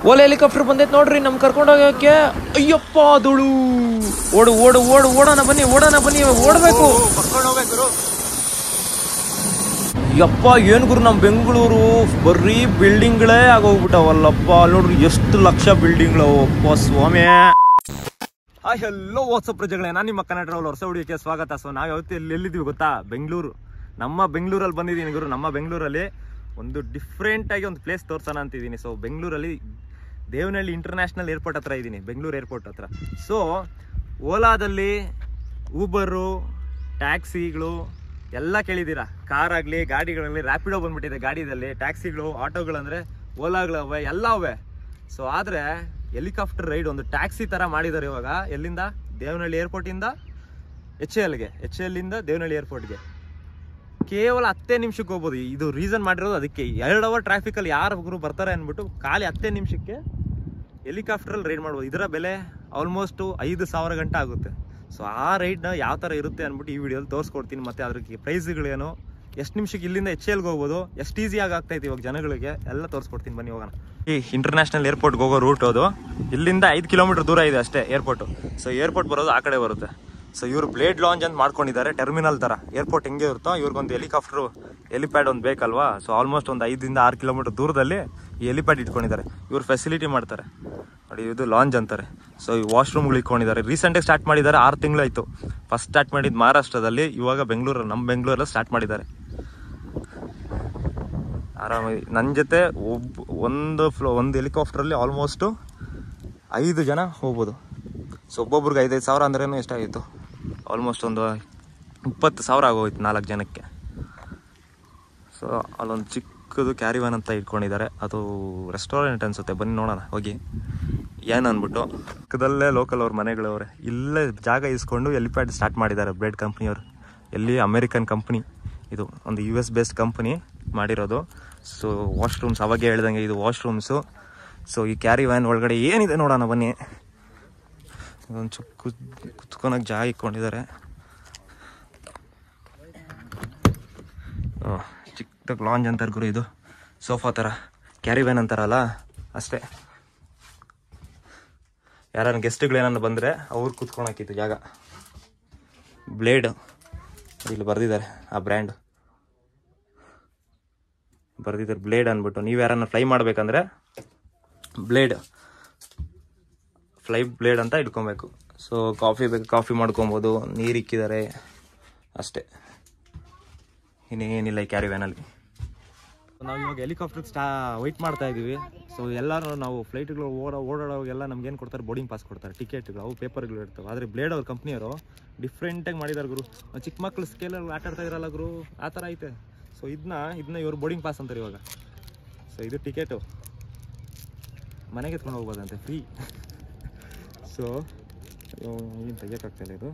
ಓಲೆ ಹೆಲಿಕಾಪ್ಟರ್ ಬಂದೈತೆ ನೋಡ್ರಿ ನಮ್ ಕರ್ಕೊಂಡು ಹೋಗಕ್ಕೆ ಅಯ್ಯಪ್ಪ ಧೂಳು ಓಡು ಓಡು ಓಡು ಓಡೋಣ ಬನ್ನಿ ಓಡೋಣ ಬನ್ನಿ ಓಡ್ಬೇಕು ಯಪ್ಪ ಏನ್ ಗುರು ನಮ್ ಬೆಂಗಳೂರು ಬರೀ ಬಿಲ್ಡಿಂಗ್ಗಳೇ ಆಗೋಗ್ಬಿಟ್ಟವಲ್ಲಪ್ಪ ಅಲ್ಲಿ ನೋಡ್ರಿ ಎಷ್ಟು ಲಕ್ಷ ಬಿಲ್ಡಿಂಗ್ಗಳು ಅಪ್ಪ ಸ್ವಾಮಿ ಹಾಯ್ ಹಲೋ ವಾಟ್ಸಪ್ ಪ್ರಜೆಗಳೇ ನಾನು ನಿಮ್ಮ ಕನ್ನಡ ಟ್ರಾವಲ್ ಹೊಸ ಹುಡುಗಕ್ಕೆ ಸ್ವಾಗತ ಸೊ ನಾವು ಯಾವತ್ತು ಎಲ್ಲಿ ಎಲ್ಲಿದ್ದೀವಿ ಗೊತ್ತಾ ಬೆಂಗಳೂರು ನಮ್ಮ ಬೆಂಗಳೂರಲ್ಲಿ ಬಂದಿದ್ದೀನಿ ಗುರು ನಮ್ಮ ಬೆಂಗಳೂರಲ್ಲಿ ಒಂದು ಡಿಫ್ರೆಂಟ್ ಆಗಿ ಒಂದು ಪ್ಲೇಸ್ ತೋರ್ಸೋಣ ಅಂತಿದ್ದೀನಿ ಸೊ ಬೆಂಗಳೂರಲ್ಲಿ ದೇವನಹಳ್ಳಿ ಇಂಟರ್ನ್ಯಾಷನಲ್ ಏರ್ಪೋರ್ಟ್ ಹತ್ರ ಇದ್ದೀನಿ ಬೆಂಗಳೂರು ಏರ್ಪೋರ್ಟ್ ಹತ್ರ ಸೊ ಓಲಾದಲ್ಲಿ ಊಬರು ಟ್ಯಾಕ್ಸಿಗಳು ಎಲ್ಲ ಕೇಳಿದ್ದೀರಾ ಕಾರ್ ಆಗಲಿ ಗಾಡಿಗಳಲ್ಲಿ ರ್ಯಾಪಿಡೋ ಬಂದ್ಬಿಟ್ಟಿದೆ ಗಾಡಿದಲ್ಲಿ ಟ್ಯಾಕ್ಸಿಗಳು ಆಟೋಗಳಂದ್ರೆ ಓಲಾಗಳವೆ ಎಲ್ಲ ಅವೆ ಸೊ ಆದರೆ ಹೆಲಿಕಾಪ್ಟರ್ ರೈಡ್ ಒಂದು ಟ್ಯಾಕ್ಸಿ ಥರ ಮಾಡಿದ್ದಾರೆ ಇವಾಗ ಎಲ್ಲಿಂದ ದೇವನಹಳ್ಳಿ ಏರ್ಪೋರ್ಟಿಂದ ಎಚ್ ಎಲ್ಗೆ ಎಚ್ ಎಲ್ಲಿಂದ ದೇವನಹಳ್ಳಿ ಏರ್ಪೋರ್ಟ್ಗೆ ಕೇವಲ ಹತ್ತೇ ನಿಮಿಷಕ್ಕೆ ಹೋಗ್ಬೋದು ಇದು ರೀಸನ್ ಮಾಡಿರೋದು ಅದಕ್ಕೆ ಎರಡು ಅವರ್ ಟ್ರಾಫಿಕಲ್ಲಿ ಯಾರು ಬರ್ತಾರೆ ಅಂದ್ಬಿಟ್ಟು ಖಾಲಿ ಹತ್ತೇ ನಿಮಿಷಕ್ಕೆ ಹೆಲಿಕಾಪ್ಟ್ರಲ್ಲಿ ರೈಡ್ ಮಾಡ್ಬೋದು ಇದರ ಬೆಲೆ ಆಲ್ಮೋಸ್ಟು ಐದು ಸಾವಿರ ಗಂಟೆ ಆಗುತ್ತೆ ಸೊ ಆ ರೈಡ್ನ ಯಾವ ಥರ ಇರುತ್ತೆ ಅಂದ್ಬಿಟ್ಟು ಈ ವಿಡಿಯೋದಲ್ಲಿ ತೋರಿಸ್ಕೊಡ್ತೀನಿ ಮತ್ತು ಅದಕ್ಕೆ ಪ್ರೈಸ್ಗಳೇನು ಎಷ್ಟು ನಿಮಿಷಕ್ಕೆ ಇಲ್ಲಿಂದ ಎಚ್ ಎಲ್ಗೆ ಹೋಗ್ಬೋದು ಎಷ್ಟು ಈಸಿಯಾಗಿ ಆಗ್ತೈತೆ ಇವಾಗ ಜನಗಳಿಗೆ ಎಲ್ಲ ತೋರಿಸ್ಕೊಡ್ತೀನಿ ಬನ್ನಿ ಹೋಗೋಣ ಈ ಇಂಟರ್ನ್ಯಾಷನಲ್ ಏರ್ಪೋರ್ಟ್ಗೆ ಹೋಗೋ ರೂಟ್ ಅದು ಇಲ್ಲಿಂದ ಐದು ಕಿಲೋಮೀಟರ್ ದೂರ ಇದೆ ಅಷ್ಟೇ ಏರ್ಪೋರ್ಟು ಸೊ ಏರ್ಪೋರ್ಟ್ ಬರೋದು ಆ ಕಡೆ ಬರುತ್ತೆ ಸೊ ಇವರು ಬ್ಲೇಡ್ ಲಾಂಚ್ ಅಂತ ಮಾಡ್ಕೊಂಡಿದ್ದಾರೆ ಟರ್ಮಿನಲ್ ಥರ ಏರ್ಪೋರ್ಟ್ ಹೆಂಗೆ ಇರುತ್ತೋ ಇವ್ರಿಗೊಂದು ಹೆಲಿಕಾಪ್ಟರ್ ಹೆಲಿಪ್ಯಾಡ್ ಒಂದು ಬೇಕಲ್ವಾ ಸೊ ಆಲ್ಮೋಸ್ಟ್ ಒಂದು ಐದರಿಂದ ಆರು ಕಿಲೋಮೀಟರ್ ದೂರದಲ್ಲಿ ಈ ಹೆಲಿಪ್ಯಾಡ್ ಇಟ್ಕೊಂಡಿದ್ದಾರೆ ಇವ್ರು ಫೆಸಿಲಿಟಿ ಮಾಡ್ತಾರೆ ನೋಡಿ ಇದು ಲಾಂಚ್ ಅಂತಾರೆ ಸೊ ಈ ವಾಶ್ರೂಮ್ಗಳು ಇಟ್ಕೊಂಡಿದ್ದಾರೆ ರೀಸೆಂಟಾಗಿ ಸ್ಟಾರ್ಟ್ ಮಾಡಿದ್ದಾರೆ ಆರು ತಿಂಗಳಾಯಿತು ಫಸ್ಟ್ ಸ್ಟಾರ್ಟ್ ಮಾಡಿದ್ದು ಮಹಾರಾಷ್ಟ್ರದಲ್ಲಿ ಇವಾಗ ಬೆಂಗಳೂರು ನಮ್ಮ ಬೆಂಗಳೂರಲ್ಲಿ ಸ್ಟಾರ್ಟ್ ಮಾಡಿದ್ದಾರೆ ಆರಾಮಾಗಿ ನನ್ನ ಜೊತೆ ಒಬ್ಬ ಒಂದು ಫ್ಲೋ ಒಂದು ಹೆಲಿಕಾಪ್ಟ್ರಲ್ಲಿ ಆಲ್ಮೋಸ್ಟು ಐದು ಜನ ಹೋಗ್ಬೋದು ಸೊ ಒಬ್ಬೊಬ್ರಿಗೆ ಐದೈದು ಸಾವಿರ ಅಂದ್ರೇನು ಎಷ್ಟಾಗಿತ್ತು ಆಲ್ಮೋಸ್ಟ್ ಒಂದು ಇಪ್ಪತ್ತು ಸಾವಿರ ಆಗೋಯ್ತು ನಾಲ್ಕು ಜನಕ್ಕೆ ಸೊ ಅಲ್ಲೊಂದು ಚಿಕ್ಕದು ಕ್ಯಾರಿವನ್ ಅಂತ ಇಟ್ಕೊಂಡಿದ್ದಾರೆ ಅದು ರೆಸ್ಟೋರೆಂಟ್ ಅನಿಸುತ್ತೆ ಬನ್ನಿ ನೋಡೋಣ ಹೋಗಿ ಏನು ಅಂದ್ಬಿಟ್ಟು ಪಕ್ಕದಲ್ಲೇ ಲೋಕಲ್ ಅವ್ರ ಮನೆಗಳವ್ರೆ ಇಲ್ಲೇ ಜಾಗ ಇಸ್ಕೊಂಡು ಎಲಿಪ್ಯಾಡ್ ಸ್ಟಾರ್ಟ್ ಮಾಡಿದ್ದಾರೆ ಬ್ಲೇಡ್ ಕಂಪ್ನಿಯವರು ಎಲ್ಲಿ ಅಮೇರಿಕನ್ ಕಂಪ್ನಿ ಇದು ಒಂದು ಯು ಎಸ್ ಬೇಸ್ಡ್ ಕಂಪ್ನಿ ಮಾಡಿರೋದು ಸೊ ವಾಶ್ರೂಮ್ಸ್ ಅವಾಗೆ ಹೇಳ್ದಂಗೆ ಇದು ವಾಶ್ರೂಮ್ಸು ಸೊ ಈ ಕ್ಯಾರಿ ವ್ಯಾನ್ ಒಳಗಡೆ ಏನಿದೆ ನೋಡೋಣ ಬನ್ನಿ ಒಂದು ಚುಕ್ ಕುತ್ಕೊಳಕ್ಕೆ ಜಾಗ ಇಟ್ಕೊಂಡಿದ್ದಾರೆ ಚಿಕ್ಕದಾಗಿ ಲಾಂಜ್ ಅಂತಾರೆ ಗುರು ಇದು ಸೋಫಾ ಥರ ಕ್ಯಾರಿ ವ್ಯಾನ್ ಅಂತಾರಲ್ಲ ಅಷ್ಟೇ ಯಾರು ಗೆಸ್ಟ್ಗಳು ಏನಾರು ಬಂದರೆ ಅವ್ರು ಕುತ್ಕೊಳಕ್ಕಿತ್ತು ಜಾಗ ಬ್ಲೇಡ್ ಇಲ್ಲಿ ಬರೆದಿದ್ದಾರೆ ಆ ಬ್ರ್ಯಾಂಡ್ ಬರೆದಿದ್ದಾರೆ ಬ್ಲೇಡ್ ಅಂದ್ಬಿಟ್ಟು ನೀವು ಯಾರನ್ನ ಫ್ಲೈ ಮಾಡಬೇಕಂದ್ರೆ ಬ್ಲೇಡ್ ಫ್ಲೈ ಬ್ಲೇಡ್ ಅಂತ ಇಟ್ಕೊಬೇಕು ಸೊ ಕಾಫಿ ಬೇಕು ಕಾಫಿ ಮಾಡ್ಕೊಬೋದು ನೀರು ಇಕ್ಕಿದ್ದಾರೆ ಅಷ್ಟೇ ಇನ್ನೇನಿಲ್ಲ ಈ ಕ್ಯಾರಿ ವ್ಯಾನಲ್ಲಿ ನಾವು ಇವಾಗ ಹೆಲಿಕಾಪ್ಟರ್ ಸ್ಟಾ ವೆಯ್ಟ್ ಮಾಡ್ತಾ ಇದ್ದೀವಿ ಸೊ ಎಲ್ಲರೂ ನಾವು ಫ್ಲೈಟ್ಗಳು ಓಡೋ ಓಡಾಡೋವಾಗೆಲ್ಲ ನಮ್ಗೆ ಏನು ಕೊಡ್ತಾರೆ ಬೋರ್ಡಿಂಗ್ ಪಾಸ್ ಕೊಡ್ತಾರೆ ಟಿಕೆಟ್ಗಳು ಅವು ಪೇಪರ್ಗಳು ಇರ್ತವೆ ಆದರೆ ಬ್ಲೇಡ್ ಅವ್ರ ಕಂಪ್ನಿಯವರು ಡಿಫ್ರೆಂಟಾಗಿ ಮಾಡಿದ್ದಾರೆ ಗುರು ಚಿಕ್ಕ ಮಕ್ಳು ಸ್ಕೇಲಲ್ಲಿ ಆಟ ಆಡ್ತಾ ಇರಲ್ಲ ಗುರು ಆ ಥರ ಐತೆ ಸೊ ಇದನ್ನ ಇದನ್ನ ಇವರು ಬೋರ್ಡಿಂಗ್ ಪಾಸ್ ಅಂತಾರೆ ಇವಾಗ ಸೊ ಇದು ಟಿಕೆಟು ಮನೆಗೆ ಎತ್ಕೊಂಡು ಹೋಗ್ಬೋದಂತೆ ಫ್ರೀ ಸೊ ಏನು ತೆಗಿಯೋಕ್ಕಾಗ್ತಾಯಿಲ್ಲ ಇದು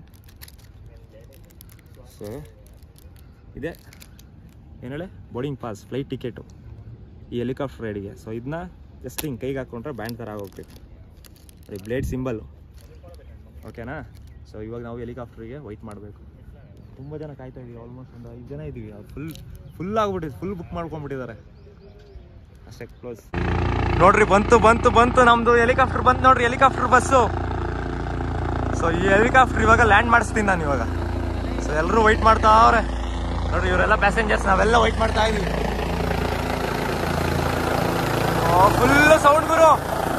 ಸೊ ಇದೆ ಏನು ಹೇಳಿ ಬೋರ್ಡಿಂಗ್ ಪಾಸ್ ಫ್ಲೈಟ್ ಟಿಕೆಟು ಈ ಹೆಲಿಕಾಪ್ಟರ್ ರೈಡಿಗೆ ಸೊ ಇದನ್ನ ಜಸ್ಟ್ ಹಿಂಗೆ ಕೈಗೆ ಹಾಕ್ಕೊಂಡ್ರೆ ಬ್ಯಾಂಡ್ ಥರ ಆಗೋಗ್ಬೇಕು ಅದೇ ಬ್ಲೇಡ್ ಸಿಂಬಲ್ಲು ಓಕೆನಾ ಸೊ ಇವಾಗ ನಾವು ಹೆಲಿಕಾಪ್ಟ್ರಿಗೆ ವೆಯ್ಟ್ ಮಾಡಬೇಕು ತುಂಬ ಜನ ಕಾಯ್ತಾ ಇದೀವಿ ಆಲ್ಮೋಸ್ಟ್ ಒಂದು ಐದು ಜನ ಇದ್ದೀವಿ ಫುಲ್ ಫುಲ್ ಆಗ್ಬಿಟ್ಟಿದೆ ಫುಲ್ ಬುಕ್ ಮಾಡ್ಕೊಂಡ್ಬಿಟ್ಟಿದ್ದಾರೆ ಅಷ್ಟೇ ಕ್ಲೋಸ್ ನೋಡ್ರಿ ಬಂತು ಬಂತು ಬಂತು ನಮ್ಮದು ಹೆಲಿಕಾಪ್ಟರ್ ಬಂತು ನೋಡ್ರಿ ಹೆಲಿಕಾಪ್ಟರ್ ಬಸ್ಸು ಸೊ ಈ ಹೆಲಿಕಾಪ್ಟರ್ ಇವಾಗ ಲ್ಯಾಂಡ್ ಮಾಡಿಸ್ತೀನಿ ನಾನು ಇವಾಗ ಸೊ ಎಲ್ಲರೂ ವೆಯ್ಟ್ ಮಾಡ್ತಾ ಅವ್ರೆ ನೋಡ್ರಿ ಇವರೆಲ್ಲ ಪ್ಯಾಸೆಂಜರ್ಸ್ ನಾವೆಲ್ಲ ವೆಯ್ಟ್ ಮಾಡ್ತಾ ಇದೀವಿ ಫುಲ್ ಸೌಂಡ್ ಗುರು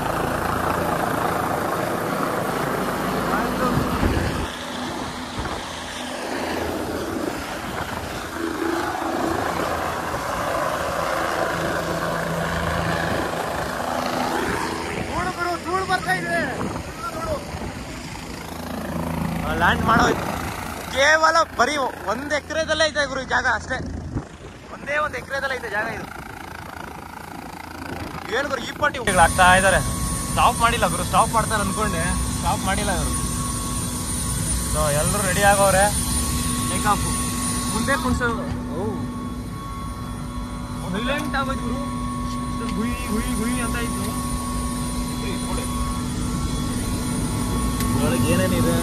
ಲ್ಯಾಂಡ್ ಮಾಡೋ ಕೇವಲ ಬರೀ ಒಂದು ಎಕರೆದಲ್ಲೇ ಐತೆ ಗುರು ಈ ಜಾಗ ಅಷ್ಟೇ ಒಂದೇ ಒಂದು ಎಕರೆದಲ್ಲೇ ಐತೆ ಜಾಗ ಇದು ಏನು ಗುರು ಈ ಪಟ್ಟಿ ಆಗ್ತಾ ಇದ್ದಾರೆ ಸ್ಟಾಪ್ ಮಾಡಿಲ್ಲ ಗುರು ಸ್ಟಾಪ್ ಮಾಡ್ತಾರೆ ಅನ್ಕೊಂಡೆ ಸ್ಟಾಪ್ ಮಾಡಿಲ್ಲ ಇವರು ಸೊ ಎಲ್ಲರೂ ರೆಡಿ ಆಗೋರೆ ಟೇಕ್ ಆಫ್ ಮುಂದೆ ಕುಣಿಸೋ ಸೈಲೆಂಟ್ ಆಗೋದು ಗುರು ಗುಯ್ ಗುಯ್ ಗುಯ್ ಅಂತ ಇತ್ತು ಒಳಗೆ ಏನೇನಿದೆ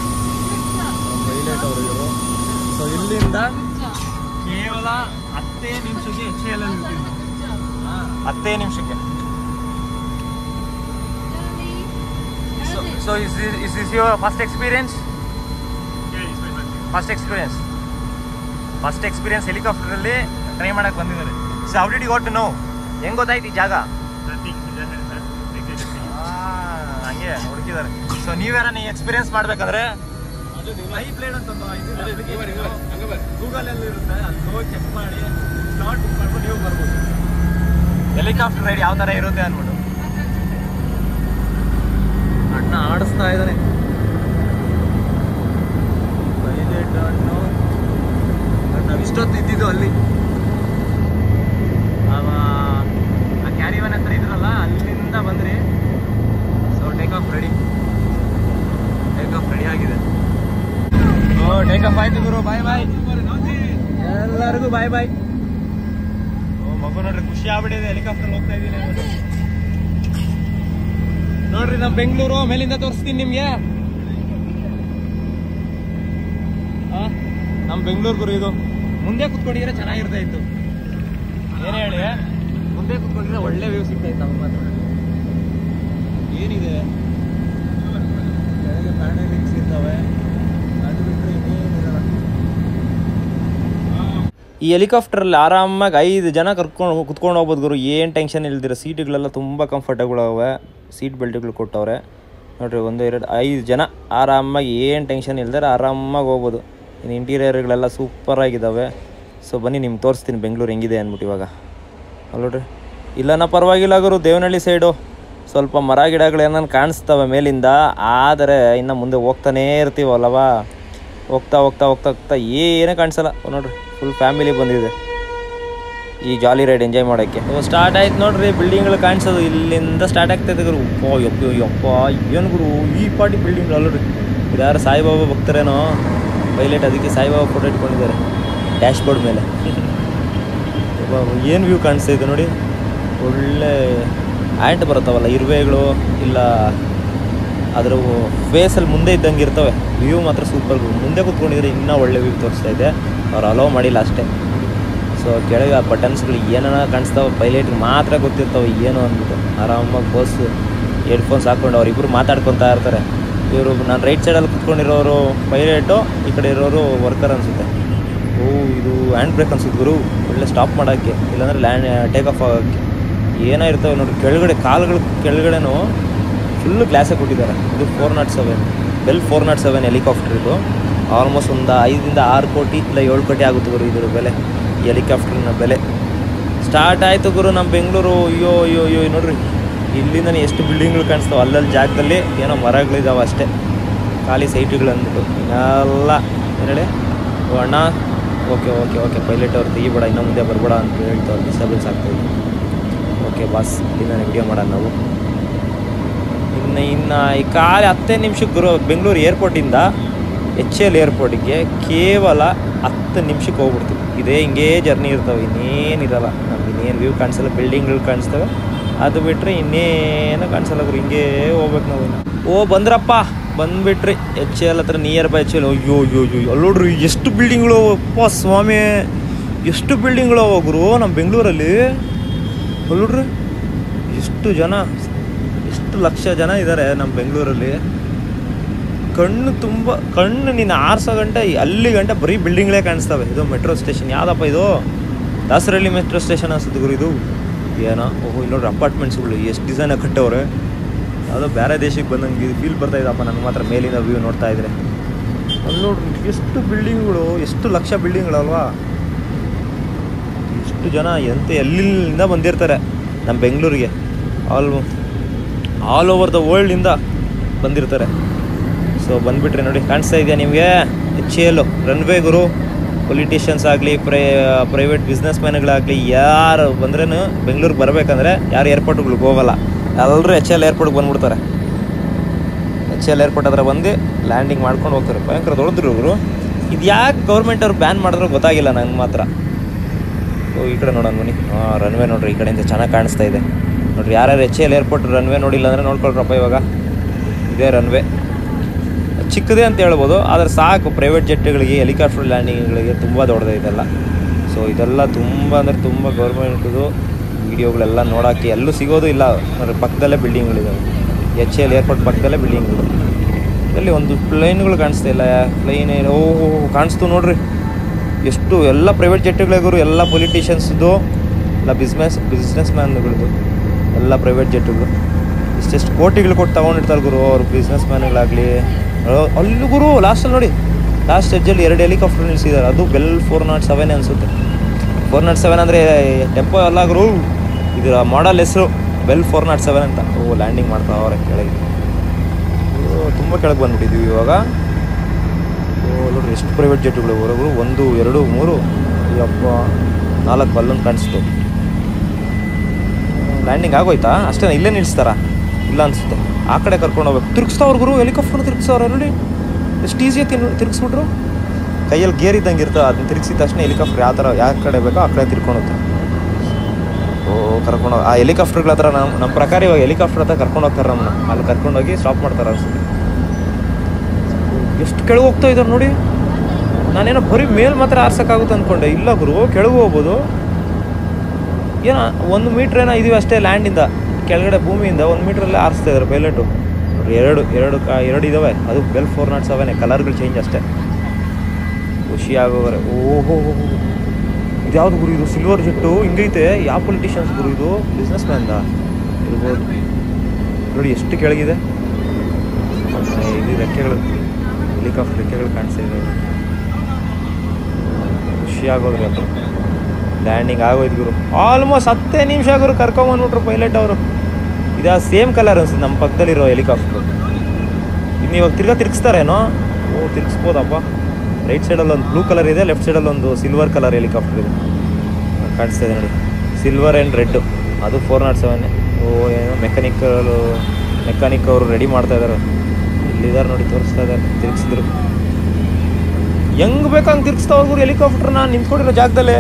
ಪೈಲಟ್ ಅವರು ಇವರು ಸೊ ಇಲ್ಲಿಂದ ಕೇವಲ ಹತ್ತೇ ನಿಮಿಷಕ್ಕೆ ಎಚ್ ಎಲ್ ಹತ್ತೇ ನಿಮಿಷಕ್ಕೆ so is is is your first experience first experience first experience ಹೆಲಿಕಾಪ್ಟರಲ್ಲಿ ಟ್ರೈ ಮಾಡಕ್ಕೆ ಬಂದಿದ್ದಾರೆ so how did you got to know ಹೆಂಗ್ ಗೊತ್ತಾಯ್ತು ಈ ಜಾಗ ಆ, ಹಂಗೆ ಹುಡುಕಿದ್ದಾರೆ ಸೊ ನೀವ್ಯಾರ ನೀವು ಎಕ್ಸ್ಪೀರಿಯನ್ಸ್ ಮಾಡ್ಬೇಕಂದ್ರೆ ಐ ಪ್ಲೇನ್ ಅಂತ ಗೂಗಲ್ ಅಲ್ಲಿ ಇರುತ್ತೆ ಅಲ್ಲಿ ಹೋಗಿ ಚೆಕ್ ಮಾಡಿ ಸ್ಲಾಟ್ ಬುಕ್ ಮಾಡ್ಕೊಂಡು ನೀವು ಬರ್ಬೋದು ಹೆಲಿಕಾಪ್ಟರ್ ರೈಡ್ ಯಾವ ಥರ ಇರುತ್ತೆ ಅಂದ್ಬಿಟ್ಟು ಅಣ್ಣ ಆಡಿಸ್ತಾ ಇದ್ದಾನೆ ಪೈಲಟ್ ಅಣ್ಣು ನಾವು ಇಷ್ಟೊತ್ತು ಇದ್ದಿದ್ದು ಅಲ್ಲಿ ಅವ ಆ ಕ್ಯಾರಿವನ್ ಹತ್ರ ಇದ್ರಲ್ಲ ಅಲ್ಲಿಂದ ಬಂದ್ರಿ so take off ready take off ready ಆಗಿದೆ ಓ ಟೇಕ್ ಆಫ್ ಆಯ್ತು ಗುರು ಬಾಯ್ ಬಾಯ್ ಎಲ್ಲರಿಗೂ ಬಾಯ್ ಬಾಯ್ ಓ ಮಗು ನೋಡ್ರಿ ಖುಷಿ ಆಗ್ಬಿಟ್ಟಿದೆ ಹೆಲಿಕಾಪ್ಟರ್ ಹೋಗ್ತಾ ಇದ್ದೀನಿ ಅಂದ್ಬಿಟ್ಟು. ನೋಡ್ರಿ ನಮ್ಮ ಬೆಂಗಳೂರು ಮೇಲಿಂದ ತೋರಿಸ್ತೀನಿ ನಿಮ್ಗೆ ಆ, ನಮ್ಮ ಬೆಂಗಳೂರು ಗುರು ಇದು ಮುಂದೆ ಕುತ್ಕೊಂಡಿದ್ರೆ ಚೆನ್ನಾಗಿರ್ತಾ ಇತ್ತು ಏನ್ ಹೇಳಿ ಮುಂದೆ ಕುತ್ಕೊಂಡಿದ್ರೆ ಒಳ್ಳೆ ವ್ಯೂ ಸಿಗ್ತಾ ಇತ್ತು ನಮ್ಮ ಮಾತ್ರ ಏನಿದೆ ಕೆಳಗೆ ಪ್ಯಾನಲಿಂಗ್ಸ್ ಇದ್ದಾವೆ ಅದು ಬಿಟ್ಟರೆ ಇನ್ನೇನಿರಲ್ಲ ಈ ಹೆಲಿಕಾಪ್ಟರಲ್ಲಿ ಆರಾಮಾಗಿ ಐದು ಜನ ಕರ್ಕೊಂಡು ಕುತ್ಕೊಂಡು ಹೋಗ್ಬೋದು ಗುರು ಏನು ಟೆನ್ಷನ್ ಇಲ್ದಿರ ಸೀಟ್ಗಳೆಲ್ಲ ತುಂಬ ಕಂಫರ್ಟಬಲ್ ಅವೆ ಸೀಟ್ ಬೆಲ್ಟ್ಗಳು ಕೊಟ್ಟವ್ರೆ ನೋಡ್ರಿ ಒಂದು ಎರಡು ಐದು ಜನ ಆರಾಮಾಗಿ ಏನು ಟೆನ್ಷನ್ ಇಲ್ದಿರ ಆರಾಮಾಗಿ ಹೋಗ್ಬೋದು ಇನ್ನು ಇಂಟೀರಿಯರ್ಗಳೆಲ್ಲ ಸೂಪರಾಗಿದ್ದಾವೆ ಸೊ ಬನ್ನಿ ನಿಮ್ಗೆ ತೋರಿಸ್ತೀನಿ ಬೆಂಗಳೂರು ಹೆಂಗಿದೆ ಅಂದ್ಬಿಟ್ಟು ಇವಾಗ ಅಲ್ಲ ನೋಡ್ರಿ ಇಲ್ಲನ ಪರವಾಗಿಲ್ಲ ಗುರು ದೇವನಹಳ್ಳಿ ಸೈಡು ಸ್ವಲ್ಪ ಮರ ಗಿಡಗಳು ಏನಾರು ಕಾಣಿಸ್ತವೆ ಮೇಲಿಂದ ಆದರೆ ಇನ್ನು ಮುಂದೆ ಹೋಗ್ತಾನೇ ಇರ್ತೀವಲ್ಲವಾ ಹೋಗ್ತಾ ಹೋಗ್ತಾ ಹೋಗ್ತಾ ಹೋಗ್ತಾ ಏನೂ ಕಾಣಿಸಲ್ಲ ನೋಡ್ರಿ ಫುಲ್ ಫ್ಯಾಮಿಲಿ ಬಂದಿದೆ ಈ ಜಾಲಿ ರೈಡ್ ಎಂಜಾಯ್ ಮಾಡೋಕ್ಕೆ ಸ್ಟಾರ್ಟ್ ಆಯ್ತು ನೋಡ್ರಿ ಬಿಲ್ಡಿಂಗ್ಗಳು ಕಾಣಿಸೋದು ಇಲ್ಲಿಂದ ಸ್ಟಾರ್ಟ್ ಆಗ್ತೈತೆ ಗುರು ಓ ಯಪ್ಪ ಯಪ್ಪ ಏನು ಗುರು ಈ ಪಾಟಿ ಬಿಲ್ಡಿಂಗ್ ಅಲ್ಲರಿ ಯಾರು ಸಾಯಿಬಾಬಾ ಭಕ್ತರೇನೋ ಪೈಲಟ್ ಅದಕ್ಕೆ ಸಾಯಿಬಾಬಾ ಫೋಟೋ ಇಟ್ಕೊಂಡಿದ್ದಾರೆ ಡ್ಯಾಶ್ ಬೋರ್ಡ್ ಮೇಲೆ ಏನು ವ್ಯೂ ಕಾಣಿಸ್ತಾ ಇದೆ ನೋಡಿ ಒಳ್ಳೆ ಆ್ಯಂಟ್ ಬರುತ್ತವಲ್ಲ ಇರುವೆಗಳು ಇಲ್ಲ ಅದ್ರ ಫೇಸಲ್ಲಿ ಮುಂದೆ ಇದ್ದಂಗೆ ಇರ್ತವೆ ವ್ಯೂ ಮಾತ್ರ ಸೂಪರ್ ಮುಂದೆ ಕೂತ್ಕೊಂಡಿದ್ರೆ ಇನ್ನೂ ಒಳ್ಳೆ ವ್ಯೂ ತೋರಿಸ್ತಾ ಇದೆ ಅವ್ರು ಅಲೋ ಮಾಡಿಲ್ಲ ಅಷ್ಟೇ ಸೊ ಕೆಳಗೆ ಆ ಬಟನ್ಸ್ಗಳು ಏನಾರ ಕಾಣಿಸ್ತಾವೆ ಪೈಲಟ್ಗೆ ಮಾತ್ರ ಗೊತ್ತಿರ್ತಾವೆ ಏನು ಅಂದ್ಬಿಟ್ಟು ಆರಾಮಾಗಿ ಬಸ್ ಹೆಡ್ಫೋನ್ಸ್ ಹಾಕ್ಕೊಂಡು ಅವರಿಬ್ಬರು ಮಾತಾಡ್ಕೊತಾ ಇರ್ತಾರೆ ಇವರು ನಾನು ರೈಟ್ ಸೈಡಲ್ಲಿ ಕುತ್ಕೊಂಡಿರೋರು ಪೈಲಟು ಈ ಕಡೆ ಇರೋರು ವರ್ಕರ್ ಅನಿಸುತ್ತೆ ಓ ಇದು ಹ್ಯಾಂಡ್ ಬ್ರೇಕ್ ಅನ್ಸುತ್ತೆ ಗುರು ಒಳ್ಳೆ ಸ್ಟಾಪ್ ಮಾಡೋಕ್ಕೆ ಇಲ್ಲಾಂದ್ರೆ ಲ್ಯಾಂಡ್ ಟೇಕ್ ಆಫ್ ಆಗೋಕ್ಕೆ ಏನೋ ಇರ್ತವೆ ನೋಡಿ ಕೆಳಗಡೆ ಕಾಲುಗಳು ಕೆಳಗಡೆನೂ ಫುಲ್ಲು ಗ್ಲಾಸೇ ಕೊಟ್ಟಿದ್ದಾರೆ ಇದು four naught seven Bell four naught seven helicopter ಇದು ಆಲ್ಮೋಸ್ಟ್ ಒಂದು ಐದರಿಂದ ಆರು ಕೋಟಿ ಇಲ್ಲ ಏಳು ಕೋಟಿ ಆಗುತ್ತೆ ಗುರು ಇದ್ರ ಬೆಲೆ ಈ ಹೆಲಿಕಾಪ್ಟರ್ನ ಬೆಲೆ ಸ್ಟಾರ್ಟ್ ಆಯಿತು ಗುರು ನಮ್ಮ ಬೆಂಗಳೂರು ಅಯ್ಯೋ ಅಯ್ಯೋ ಅಯ್ಯೋ ನೋಡ್ರಿ ಇಲ್ಲಿಂದನೇ ಎಷ್ಟು ಬಿಲ್ಡಿಂಗ್ಗಳು ಕಾಣಿಸ್ತಾವೆ ಅಲ್ಲಲ್ಲಿ ಜಾಗದಲ್ಲಿ ಏನೋ ಮರಗಳಿದಾವೆ ಅಷ್ಟೇ ಖಾಲಿ ಸೈಟ್ಗಳು ಅಂದ್ಬಿಟ್ಟು ಎಲ್ಲ ಏನು ಹೇಳಿ ಓ ಅಣ್ಣ ಓಕೆ ಓಕೆ ಓಕೆ ಪೈಲಟ್ ಅವ್ರು ತೆಗಿಬೇಡ ಇನ್ನೂ ಮುಂದೆ ಬರಬೇಡ ಅಂತ ಹೇಳ್ತಾರೆ ಡಿಸ್ಟರ್ಬೆನ್ಸ್ ಆಗ್ತಾಯಿದೆ ಓಕೆ ಬಾಸ್ ಇಲ್ಲಿಂದ ವಿಡಿಯೋ ಮಾಡೋಣ ನಾವು ಇನ್ನು ಇನ್ನು ಈ ಖಾಲಿ ಹತ್ತೇ ನಿಮಿಷಕ್ಕೆ ಗುರು ಬೆಂಗಳೂರು ಏರ್ಪೋರ್ಟಿಂದ ಎಚ್ ಎಲ್ ಏರ್ಪೋರ್ಟಿಗೆ ಕೇವಲ ಹತ್ತು ನಿಮಿಷಕ್ಕೆ ಹೋಗ್ಬಿಡ್ತೀವಿ ಇದೇ ಹಿಂಗೇ ಜರ್ನಿ ಇರ್ತವೆ ಇನ್ನೇನಿರಲ್ಲ ನಮ್ಗೆ ಇನ್ನೇನು ವ್ಯೂ ಕಾಣಿಸಲ್ಲ ಬಿಲ್ಡಿಂಗ್ಗಳು ಕಾಣಿಸ್ತವೆ ಅದು ಬಿಟ್ಟರೆ ಇನ್ನೇನು ಕಾಣಿಸಲ್ಲ ಗುರು ಹಿಂಗೇ ಹೋಗ್ಬೇಕು ನಾವು ಇನ್ನು ಓ ಬಂದ್ರಪ್ಪ ಬಂದ್ಬಿಟ್ರಿ ಎಚ್ ಎಲ್ ಹತ್ರ ನಿಯರ್ ಬೈ ಎಚ್ ಎಲ್ ಅಯ್ಯೋ ಅಯ್ಯೋ ಅಯ್ಯೋ ಅಲ್ಲಿ ನೋಡ್ರಿ ಎಷ್ಟು ಬಿಲ್ಡಿಂಗ್ಗಳು ಅಪ್ಪ ಸ್ವಾಮಿ ಎಷ್ಟು ಬಿಲ್ಡಿಂಗ್ಗಳು ಅವ ಗುರು ನಮ್ಮ ಬೆಂಗಳೂರಲ್ಲಿ ಅಲ್ಲಿ ನೋಡ್ರಿ ಎಷ್ಟು ಜನ ಎಷ್ಟು ಲಕ್ಷ ಜನ ಇದ್ದಾರೆ ನಮ್ಮ ಬೆಂಗಳೂರಲ್ಲಿ ಕಣ್ಣು ತುಂಬ ಕಣ್ಣು ನೀನು ಆರ್ಸೋ ಗಂಟೆ ಅಲ್ಲಿ ಗಂಟೆ ಬರೀ ಬಿಲ್ಡಿಂಗ್ಗಳೇ ಕಾಣಿಸ್ತವೆ ಇದು ಮೆಟ್ರೋ ಸ್ಟೇಷನ್ ಯಾವುದಪ್ಪ ಇದು ದಾಸರಹಳ್ಳಿ ಮೆಟ್ರೋ ಸ್ಟೇಷನ್ ಅನ್ಸುತ್ತೆ ಗುರು ಇದು ಏನೋ ಓಹೋ ಇಲ್ಲಿ ನೋಡ್ರಿ ಅಪಾರ್ಟ್ಮೆಂಟ್ಸ್ಗಳು ಎಷ್ಟು ಡಿಸೈನಾಗಿ ಕಟ್ಟವ್ರೆ ಯಾವುದೋ ಬೇರೆ ದೇಶಕ್ಕೆ ಬಂದಂಗೆ ಫೀಲ್ ಬರ್ತಾ ಇದಪ್ಪ ನನಗೆ ಮಾತ್ರ ಮೇಲಿಂದ ವ್ಯೂ ನೋಡ್ತಾ ಇದ್ರೆ ಅಲ್ಲಿ ನೋಡ್ರಿ ಎಷ್ಟು ಬಿಲ್ಡಿಂಗ್ಗಳು ಎಷ್ಟು ಲಕ್ಷ ಬಿಲ್ಡಿಂಗ್ಗಳಲ್ವಾ ಎಷ್ಟು ಜನ ಎಂತ ಎಲ್ಲಿಂದ ಬಂದಿರ್ತಾರೆ ನಮ್ಮ ಬೆಂಗಳೂರಿಗೆ ಆಲ್ ಆಲ್ ಓವರ್ ದ ವರ್ಲ್ಡಿಂದ ಬಂದಿರ್ತಾರೆ ಸೊ ಬಂದುಬಿಟ್ರೆ ನೋಡಿ ಕಾಣಿಸ್ತಾ ಇದೆಯಾ ನಿಮಗೆ ಎಚ್ ಎಲ್ ರನ್ವೇ ಗುರು ಪೊಲಿಟಿಷಿಯನ್ಸ್ ಆಗಲಿ ಪ್ರೈ ಪ್ರೈವೇಟ್ ಬಿಸ್ನೆಸ್ ಮ್ಯಾನ್ಗಳಾಗಲಿ ಯಾರು ಬಂದ್ರೂ ಬೆಂಗಳೂರಿಗೆ ಬರಬೇಕಂದ್ರೆ ಯಾರು ಏರ್ಪೋರ್ಟ್ಗಳಿಗೆ ಹೋಗಲ್ಲ ಎಲ್ಲರೂ ಎಚ್ ಎಲ್ ಏರ್ಪೋರ್ಟ್ಗೆ ಬಂದ್ಬಿಡ್ತಾರೆ ಎಚ್ ಎಲ್ ಏರ್ಪೋರ್ಟ್ ಹತ್ರ ಬಂದು ಲ್ಯಾಂಡಿಂಗ್ ಮಾಡ್ಕೊಂಡು ಹೋಗ್ತಾರೆ ಭಯಂಕರ ದೊಡ್ಡದ್ರು ಇವರು ಇದು ಯಾಕೆ ಗೌರ್ಮೆಂಟ್ ಅವ್ರು ಬ್ಯಾನ್ ಮಾಡಿದ್ರು ಗೊತ್ತಾಗಿಲ್ಲ ನಂಗೆ ಮಾತ್ರ ಓ ಈ ಕಡೆ ನೋಡೋಣ ಬನ್ನಿ ಹಾಂ ರನ್ವೇ ನೋಡ್ರಿ ಈ ಕಡೆಯಿಂದ ಚೆನ್ನಾಗಿ ಕಾಣಿಸ್ತಾ ಇದೆ ನೋಡ್ರಿ ಯಾರ್ಯಾರು ಎಚ್ ಎಲ್ ಏರ್ಪೋರ್ಟ್ ರನ್ವೇ ನೋಡಿಲ್ಲ ಅಂದರೆ ನೋಡ್ಕೊಳ್ರಪ್ಪ ಇವಾಗ ಇದೇ ರನ್ವೇ ಚಿಕ್ಕದೇ ಅಂತ ಹೇಳ್ಬೋದು ಆದರೆ ಸಾಕು ಪ್ರೈವೇಟ್ ಜೆಟ್ಗಳಿಗೆ ಹೆಲಿಕಾಪ್ಟರ್ ಲ್ಯಾಂಡಿಂಗ್ಗಳಿಗೆ ತುಂಬ ದೊಡ್ಡದೇ ಇದೆಲ್ಲ ಸೊ ಇದೆಲ್ಲ ತುಂಬ ಅಂದರೆ ತುಂಬ ಗೌರ್ಮೆಂಟ್ದು ವೀಡಿಯೋಗಳೆಲ್ಲ ನೋಡೋಕ್ಕೆ ಎಲ್ಲೂ ಸಿಗೋದು ಇಲ್ಲ ನೋಡ್ರಿ ಪಕ್ಕದಲ್ಲೇ ಬಿಲ್ಡಿಂಗ್ಗಳಿದ್ದಾವೆ ಎಚ್ ಎಲ್ ಏರ್ಪೋರ್ಟ್ ಪಕ್ಕದಲ್ಲೇ ಬಿಲ್ಡಿಂಗ್ಗಳು ಎಲ್ಲಿ ಒಂದು ಪ್ಲೇನ್ಗಳು ಕಾಣಿಸ್ತಾ ಇಲ್ಲ ಪ್ಲೇನ್ ಓ ಕಾಣಿಸ್ತು ನೋಡ್ರಿ ಎಷ್ಟು ಎಲ್ಲ ಪ್ರೈವೇಟ್ ಜೆಟ್ಗಳಿಗೂ ಎಲ್ಲ ಪೊಲಿಟಿಷಿಯನ್ಸ್ದು ಎಲ್ಲ ಬಿಸ್ನೆಸ್ ಬಿಸ್ನೆಸ್ ಮ್ಯಾನ್ಗಳದ್ದು ಎಲ್ಲ ಪ್ರೈವೇಟ್ ಜೆಟ್ಗಳು ಇಷ್ಟೆಷ್ಟು ಕೋಟಿಗಳು ಕೊಟ್ಟು ತಗೊಂಡಿರ್ತಾರೆ ಗುರು ಅವ್ರು ಬಿಸ್ನೆಸ್ ಮ್ಯಾನ್ಗಳಾಗಲಿ ಅಲ್ಲಿ ಗುರು ಲಾಸ್ಟಲ್ಲಿ ನೋಡಿ ಲಾಸ್ಟ್ ಸ್ಟೇಜಲ್ಲಿ ಎರಡು ಹೆಲಿಕಾಪ್ಟರ್ ನಿಲ್ಲಿಸಿದ್ದಾರೆ ಅದು ಬೆಲ್ ಫೋರ್ ನಾಟ್ ಸೆವೆನ್ ಅನಿಸುತ್ತೆ ಫೋರ್ ನಾಟ್ ಸೆವೆನ್ ಅಂದರೆ ಟೆಂಪೋ ಎಲ್ಲ ಗುರು ಇದರ ಮಾಡಲ್ ಹೆಸರು ಬೆಲ್ ಫೋರ್ ನಾಟ್ ಸೆವೆನ್ ಅಂತ ಓ ಲ್ಯಾಂಡಿಂಗ್ ಮಾಡ್ತಾ ಅವ್ರೆ ಕೆಳಗೆ ಓ, ತುಂಬ ಕೆಳಗೆ ಬಂದ್ಬಿಟ್ಟಿದ್ದೀವಿ ಇವಾಗ ಓ ನೋಡ್ರಿ ಎಷ್ಟು ಪ್ರೈವೇಟ್ ಜೆಟ್ಗಳು ಹೊರಗರು ಒಂದು ಎರಡು ಮೂರು ಅಪ್ಪ ನಾಲ್ಕು ಅಲ್ಲೊಂದು ಕಾಣಿಸ್ತು ಲ್ಯಾಂಡಿಂಗ್ ಆಗೋಯ್ತಾ ಅಷ್ಟೇ ಇಲ್ಲೇ ನಿಲ್ಲಿಸ್ತಾರ ಇಲ್ಲ ಅನ್ಸುತ್ತೆ ಆ ಕಡೆ ಕರ್ಕೊಂಡು ಹೋಗ್ಬೇಕು ತಿರ್ಗಿಸ್ತಾವ್ರ ಗುರು ಹೆಲಿಕಾಪ್ಟರ್ ತಿರ್ಗಿಸ್ತಾವ್ರ ನೋಡಿ ಎಷ್ಟು ಈಸಿಯಾಗಿ ತಿನ್ ತಿರ್ಗಿಸ್ಬಿಟ್ರು ಕೈಯಲ್ಲಿ ಗೇರ್ ಇದ್ದಂಗೆ ಇರ್ತದೆ ಅದನ್ನ ತಿರ್ಗಿಸಿದ ತಕ್ಷಣ ಹೆಲಿಕಾಪ್ಟರ್ ಯಾವ ಥರ ಯಾವ ಕಡೆ ಬೇಕೋ ಆ ಕಡೆ ತಿರ್ಕೊಂಡು ಓ ಕರ್ಕೊಂಡು ಆ ಹೆಲಿಕಾಪ್ಟರ್ಗಳ ಹತ್ರ ನಮ್ಮ ನಮ್ಮ ಪ್ರಕಾರ ಇವಾಗ ಹೆಲಿಕಾಪ್ಟರ್ ಹತ್ರ ಕರ್ಕೊಂಡು ಹೋಗ್ತಾರೆ ನಮ್ಮನ್ನ ಅಲ್ಲಿ ಕರ್ಕೊಂಡೋಗಿ ಸ್ಟಾಪ್ ಮಾಡ್ತಾರೆ ಅನ್ಸುತ್ತೆ ಎಷ್ಟು ಕೆಳಗೆ ಹೋಗ್ತಾ ಇದ್ದಾರೆ ನೋಡಿ ನಾನೇನೋ ಬರೀ ಮೇಲ್ ಮಾತ್ರ ಆರ್ಸೋಕ್ಕಾಗುತ್ತೆ ಅಂದ್ಕೊಂಡೆ ಇಲ್ಲ ಗುರು ಕೆಳಗೆ ಹೋಗ್ಬೋದು ಏನೋ ಒಂದು ಮೀಟ್ರ್ ಏನೋ ಇದೀವಿ ಅಷ್ಟೇ ಲ್ಯಾಂಡಿಂದ ಕೆಳಗಡೆ ಭೂಮಿಯಿಂದ ಒಂದು ಮೀಟ್ರಲ್ಲೇ ಆರಿಸ್ತಾ ಇದ್ದಾರೆ ಪೈಲಟು ಎರಡು ಎರಡು ಕಾ ಎರಡು ಇದಾವೆ ಅದು ಬೆಲ್ ಫೋರ್ ನಾಟ್ ಸೆವೆನ್ ಕಲರ್ಗಳು ಚೇಂಜ್ ಅಷ್ಟೇ ಖುಷಿ ಆಗೋವ್ರೆ ಓಹೋ ಇದು ಯಾವ್ದು ಗುರು ಇದು ಸಿಲ್ವರ್ ಜೆಟ್ಟು ಹಿಂಗೈತೆ ಯಾವ ಪೊಲಿಟಿಷಿಯನ್ಸ್ ಗುರು ಇದು ಬಿಸ್ನೆಸ್ ಮ್ಯಾನ್ದ ಇರ್ಬೋದು ನೋಡಿ ಎಷ್ಟು ಕೆಳಗಿದೆ ಆ, ಇದು ರೆಕ್ಕೆಗಳು ಹೆಲಿಕಾಪ್ಟರ್ ರೆಕ್ಕೆಗಳು ಕಾಣಿಸ್ತಾ ಇದ್ದಾವೆ ಖುಷಿ ಆಗೋದ್ರಿ ಅದು ಲ್ಯಾಂಡಿಂಗ್ ಆಗೋಯ್ತು ಗುರು ಆಲ್ಮೋಸ್ಟ್ ಹತ್ತೇ ನಿಮಿಷ ಗುರು ಕರ್ಕೊಂಬಂದ್ಬಿಟ್ರು ಪೈಲಟ್ ಅವರು ಇದಾ ಸೇಮ್ ಕಲರ್ ಅನ್ಸುತ್ತೆ ನಮ್ಮ ಪಕ್ಕದಲ್ಲಿರೋ ಹೆಲಿಕಾಪ್ಟರ್ ಇನ್ನು ಇವಾಗ ತಿರ್ಗಾ ತಿರ್ಗಿಸ್ತಾರೇನೋ ಓ ತಿರ್ಗಿಸ್ಬೋದಪ್ಪ ರೈಟ್ ಸೈಡಲ್ಲಿ ಒಂದು ಬ್ಲೂ ಕಲರ್ ಇದೆ ಲೆಫ್ಟ್ ಸೈಡಲ್ಲಿ ಒಂದು ಸಿಲ್ವರ್ ಕಲರ್ ಹೆಲಿಕಾಪ್ಟರ್ ಇದೆ ಕಾಣಿಸ್ತಾ ಇದೆ ನೋಡಿ ಸಿಲ್ವರ್ ಆ್ಯಂಡ್ ರೆಡ್ ಅದು ಫೋರ್ ನಾಟ್ ಸೆವೆನ್ ಓ ಏನೋ ಮೆಕ್ಯಾನಿಕಲ್ ಮೆಕ್ಯಾನಿಕ್ ಅವರು ರೆಡಿ ಮಾಡ್ತಾ ಇದ್ದಾರೆ ಇಲ್ಲಿದ್ದಾರೆ ನೋಡಿ ತೋರಿಸ್ತಾ ಇದ್ದಾರೆ ತಿರ್ಗಿಸಿದ್ರು ಹೆಂಗ್ ಬೇಕಂಗೆ ತಿರ್ಗಿಸ್ತಾ ಹೋಗ್ರು ಹೆಲಿಕಾಪ್ಟರ್ನ ನಿಂತ್ಕೊಂಡಿರೋ ಜಾಗದಲ್ಲೇ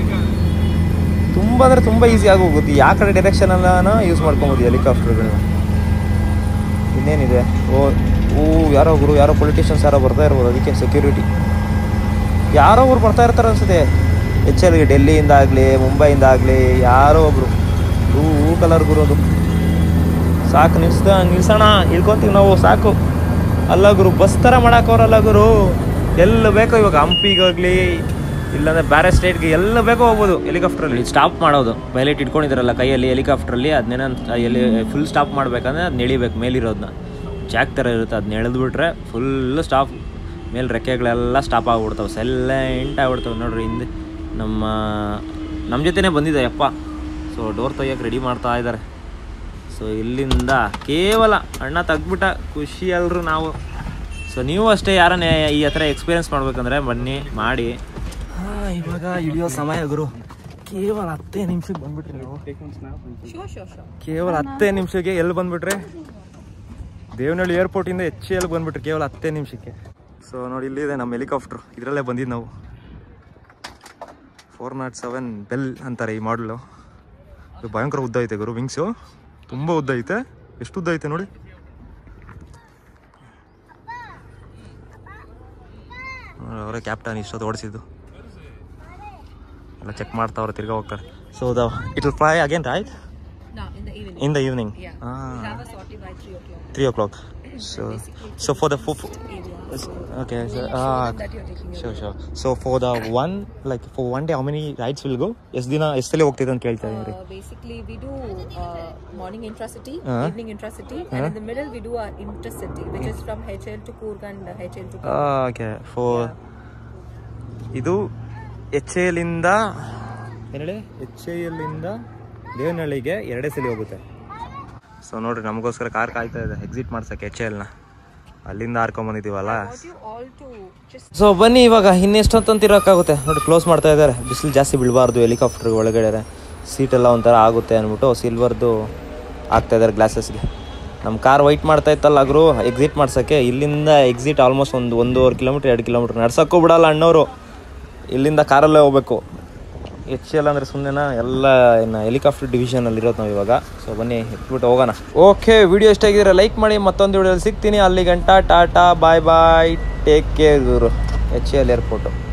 ತುಂಬ ಅಂದರೆ ತುಂಬ ಈಸಿ ಆಗೋಗುತ್ತೆ ಯಾವ ಕಡೆ ಡೈರೆಕ್ಷನ್ ಎಲ್ಲ ಯೂಸ್ ಮಾಡ್ಕೊಬೋದು ಹೆಲಿಕಾಪ್ಟರ್ಗಳನ್ನ ಇನ್ನೇನಿದೆ ಓ ಓ ಯಾರೋ ಒಬ್ರು ಯಾರೋ ಪೊಲಿಟಿಷಿಯನ್ಸ್ ಯಾರೋ ಬರ್ತಾ ಇರ್ಬೋದು ಅದಕ್ಕೆ ಸೆಕ್ಯೂರಿಟಿ ಯಾರೋ ಒಬ್ರು ಬರ್ತಾ ಇರ್ತಾರೆ ಅನ್ಸುತ್ತೆ ಎಚ್ ಎಲ್ಗೆ ಡೆಲ್ಲಿಯಿಂದ ಆಗಲಿ ಮುಂಬೈಯಿಂದ ಆಗಲಿ ಯಾರೋ ಒಬ್ರು ಹೂ ಹೂ ಕಲರ್ ಗುರು ಅದು ಸಾಕು ನಿಲ್ಸ್ದ ನಿಲ್ಸೋಣ ಇಳ್ಕೊಂತೀವಿ ನಾವು ಸಾಕು ಅಲ್ಲ ಗುರು ಬಸ್ ಥರ ಮಾಡಾಕವ್ರಲ್ಲ ಗುರು ಎಲ್ಲ ಬೇಕೋ ಇವಾಗ ಹಂಪಿಗಾಗಲಿ ಇಲ್ಲಾಂದ್ರೆ ಬೇರೆ ಸ್ಟೇಟ್ಗೆ ಎಲ್ಲ ಬೇಕೋ ಹೋಗ್ಬೋದು ಹೆಲಿಕಾಪ್ಟ್ರಲ್ಲಿ ಸ್ಟಾಪ್ ಮಾಡೋದು ಪೈಲಟ್ ಇಟ್ಕೊಂಡಿದ್ದಾರಲ್ಲ ಕೈಯಲ್ಲಿ ಹೆಲಿಕಾಪ್ಟ್ರಲ್ಲಿ ಅದನ್ನೇನ ಎಲ್ಲಿ ಫುಲ್ ಸ್ಟಾಪ್ ಮಾಡ್ಬೇಕಂದ್ರೆ ಅದನ್ನ ಎಳಿಬೇಕು ಮೇಲಿರೋದನ್ನ ಜಾಕ್ ಥರ ಇರುತ್ತೆ ಅದನ್ನ ಎಳೆದ್ಬಿಟ್ರೆ ಫುಲ್ ಸ್ಟಾಪ್ ಮೇಲೆ ರೆಕ್ಕೆಗಳೆಲ್ಲ ಸ್ಟಾಪ್ ಆಗ್ಬಿಡ್ತಾವೆ ಸೈಲೆಂಟ್ ಆಗ್ಬಿಡ್ತಾವೆ ನೋಡ್ರಿ ಹಿಂದೆ ನಮ್ಮ ನಮ್ಮ ಜೊತೆನೇ ಬಂದಿದೆ ಅಪ್ಪ ಸೊ ಡೋರ್ ತೆಗಿಯೋಕೆ ರೆಡಿ ಮಾಡ್ತಾ ಇದ್ದಾರೆ ಸೊ ಇಲ್ಲಿಂದ ಕೇವಲ ಅಣ್ಣ ತೆಗ್ಬಿಟ್ಟ ಖುಷಿ ಅಲ್ರು ನಾವು ಸೊ ನೀವು ಅಷ್ಟೇ ಯಾರನ್ನೇ ಈ ಹತ್ರ ಎಕ್ಸ್ಪೀರಿಯನ್ಸ್ ಮಾಡ್ಬೇಕಂದ್ರೆ ಬನ್ನಿ ಮಾಡಿ ಇವಾಗ ಇಳಿಯೋ ಸಮಯ ಗುರು ಕೇವಲ ಹತ್ತೇ ನಿಮಿಷಕ್ಕೆ ಬಂದ್ಬಿಟ್ರಿ ನೀವು Sure, sure, sure. ಕೇವಲ ಹತ್ತೇ ನಿಮಿಷಕ್ಕೆ ಎಲ್ಲಿ ಬಂದ್ಬಿಟ್ರೆ ದೇವನಹಳ್ಳಿ ಏರ್ಪೋರ್ಟಿಂದ ಎಚ್ ಎಲ್ ಬಂದ್ಬಿಟ್ರಿ ಕೇವಲ ಹತ್ತೇ ನಿಮಿಷಕ್ಕೆ ಸೊ ನೋಡಿ ಇಲ್ಲಿದೆ ನಮ್ಮ ಹೆಲಿಕಾಪ್ಟ್ರು ಇದರಲ್ಲೇ ಬಂದಿದ್ದು ನಾವು ಫೋರ್ ನಾಟ್ ಸೆವೆನ್ ಬೆಲ್ ಅಂತಾರೆ ಈ ಮಾಡಲು ಇದು ಭಯಂಕರ ಉದ್ದ ಐತೆ ಗುರು ವಿಂಗ್ಸು ತುಂಬ ಉದ್ದ ಐತೆ ಎಷ್ಟು ಉದ್ದ ಐತೆ ನೋಡಿ ಅವರೇ ಕ್ಯಾಪ್ಟನ್ ಇಷ್ಟೊತ್ತು ಓಡಿಸಿದ್ದು ಎಲ್ಲ ಚೆಕ್ ಮಾಡ್ತಾವ್ರೆ ತಿರ್ಗಾ ಹೋಗ್ತಾರೆ so the it will fly again right Now, in the evening. in the evening Yeah. ah We have a sortie by 3 o'clock. three o'clock so Basically, so for the four area. So okay so we'll show ah them that you're taking sure a sure so for the one like for one day how many rides will go ಎಷ್ಟು ದಿನ ಎಷ್ಟಲ್ಲಿ ಹೋಗ್ತಿದೆ ಅಂತ ಕೇಳ್ತಾ ಇದೀನಿ Uh, basically, we do uh, morning intracity, Uh-huh. evening intracity, and in the middle we do our intercity, which is from HL to Coorg and uh, HL to Coorg. Okay four ಇದು H ಎಲ್ಲಿಂದ ಏನೇಳಿ H ಎಲ್ಲಿಂದ ದೇವನಹಳ್ಳಿಗೆ ಎರಡೇ ಸಲ ಹೋಗುತ್ತೆ so ನೋಡ್ರಿ ನಮಗೋಸ್ಕರ car ಕಾಯ್ತಾ ಇದೆ ಎಕ್ಸಿಟ್ ಮಾಡ್ಸಕ್ಕೆ ಎಚ್ ಎಲ್ನ ಅಲ್ಲಿಂದ ಹಾರ್ಕೊಂಬಂದಿದ್ದೀವಲ್ಲ I want you all to just so ಬನ್ನಿ ಇವಾಗ ಇನ್ನೆಷ್ಟೊತ್ತಂತ ಇರೋಕ್ಕಾಗುತ್ತೆ ನೋಡಿ ಕ್ಲೋಸ್ ಮಾಡ್ತಾ ಇದ್ದಾರೆ ಬಿಸಿಲು ಜಾಸ್ತಿ ಬೀಳಬಾರ್ದು ಹೆಲಿಕಾಪ್ಟರ್ ಒಳಗಡೆ ಸೀಟೆಲ್ಲ ಒಂಥರ ಆಗುತ್ತೆ ಅಂದ್ಬಿಟ್ಟು ಸಿಲ್ವರ್ದು ಹಾಕ್ತಾ ಇದ್ದಾರೆ ಗ್ಲಾಸಸ್ಗೆ ನಮ್ಮ ಕಾರ್ ವೈಟ್ ಮಾಡ್ತಾ ಇತ್ತಲ್ಲ ಗುರು ಎಕ್ಸಿಟ್ ಮಾಡ್ಸೋಕ್ಕೆ ಇಲ್ಲಿಂದ ಎಕ್ಸಿಟ್ ಆಲ್ಮೋಸ್ಟ್ ಒಂದು ಒಂದೂವರೆ ಕಿಲೋಮೀಟ್ರ್ ಎರಡು ಕಿಲೋಮೀಟ್ರ್ ನಡ್ಸೋಕ್ಕೂ ಬಿಡಲ್ಲ ಅಣ್ಣವರು ಇಲ್ಲಿಂದ ಕಾರಲ್ಲೇ ಹೋಗ್ಬೇಕು ಎಚ್ ಎಲ್ ಅಂದರೆ ಸುಮ್ಮನೆ ಎಲ್ಲ ಇನ್ನು ಹೆಲಿಕಾಪ್ಟರ್ ಡಿವಿಷನಲ್ಲಿ ಇರೋದು ನಾವು ಇವಾಗ ಸೊ ಬನ್ನಿ ಎತ್ಬಿಟ್ಟು ಹೋಗೋಣ ಓಕೆ ವಿಡಿಯೋ ಇಷ್ಟ ಆಗಿದ್ರೆ ಲೈಕ್ ಮಾಡಿ ಮತ್ತೊಂದು ವಿಡಿಯೋದಲ್ಲಿ ಸಿಗ್ತೀನಿ ಅಲ್ಲಿ ಗಂಟ tata bye bye take care ಗುರು ಎಚ್ ಎಲ್ ಏರ್ಪೋರ್ಟು